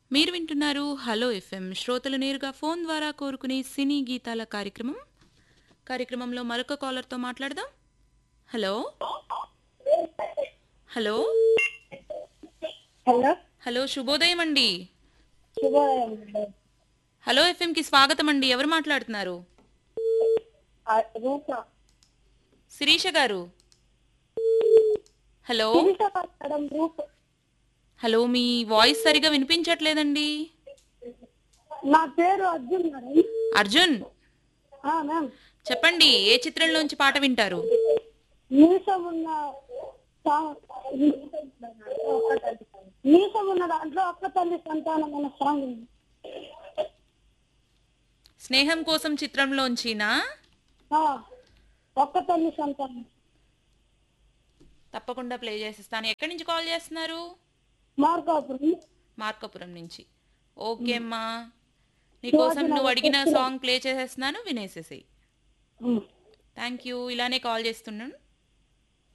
మీరు వింటున్నారు hello FM శ్రోతలు నేరుగా ఫోన్ ద్వారా కోరుకునే సినీ గీతాల కార్యక్రమం కార్యక్రమంలో మరొక కాలర్తో మాట్లాడదాం హలో హలో హలో హలో శుభోదయం అండి శుభోదయం హలో ఎఫ్ఎంకి స్వాగతం అండి ఎవరు మాట్లాడుతున్నారు ఆ, రూప శిరీష గారు hello Sirisha madam Roopa hello మీ వాయిస్ సరిగా వినిపించట్లేదండి నా పేరు అర్జున్ మేడం అర్జున్ ఆ, మ్యామ్ చెప్పండి ఏ చిత్రంలోంచి పాట వింటారు మీసం ఉన్న సాంగ్ మీసం ఉన్న దాంట్లో ఒక్క తల్లి సంతానం అనే సాంగ్ ఉంది స్నేహం కోసం చిత్రంలోంచినా ఆ, ఒక్క తల్లి సంతానం తప్పకుండా ప్లే చేసిస్తాను ఎక్కడి నుంచి కాల్ చేస్తున్నారు మార్కాపురం మార్కాపురం నుంచి ఓకే అమ్మా నీకోసం నువ్వు అడిగిన సాంగ్ ప్లే చేసేస్తున్నాను వినేసేసేయి ఉమ్. థ్యాంక్ యూ ఇలానే కాల్ చేస్తున్నాను